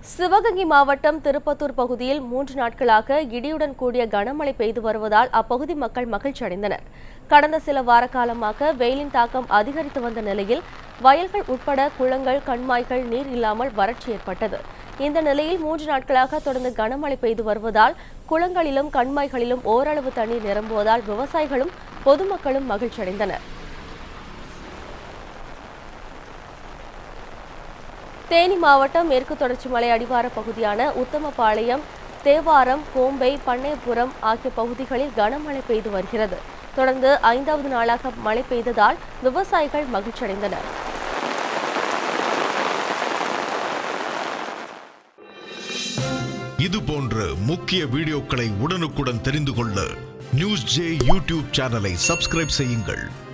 சிவகங்கை மாவட்டம் திருப்பத்தூர் பகுதியில் மூன்று நாட்களாக இடியுடன் கூடிய கனமழை பெய்து வருவதால் அப்பகுதி மக்கள் மகிழ்ச்சி அடைந்தனர் கடந்த சில வார காலமாக வெயிலின் தாக்கம் அதிகரித்து வந்த நிலையில் வயல்கள் உட்பட குளங்கள் கண்மாய்கள் நீர் இல்லாமல் வறட்சி ஏற்பட்டது இந்த நிலையில் மூன்று நாட்களாக தொடர்ந்து கனமழை பெய்து வருவதால் குளங்களிலும் கண்மாய்களிலும் ஓரளவு தண்ணீர் நிரம்புவதால் விவசாயிகளும் பொதுமக்களும் மகிழ்ச்சி அடைந்தனர் தேனி மாவட்டம் மேற்கு தொடர்ச்சி மலை அடிவார பகுதியான உத்தமபாளையம் தேவாரம் கோம்பை பண்ணையபுரம் ஆகிய பகுதிகளில் கனமழை பெய்து வருகிறது தொடர்ந்து ஐந்தாவது நாளாக மழை பெய்ததால் விவசாயிகள் மகிழ்ச்சியடைந்தனர் இது போன்ற முக்கிய வீடியோக்களை உடனுக்குடன் தெரிந்து கொள்ள நியூஸ் ஜே யூடியூப் சேனலை சப்ஸ்கிரைப் செய்யுங்கள்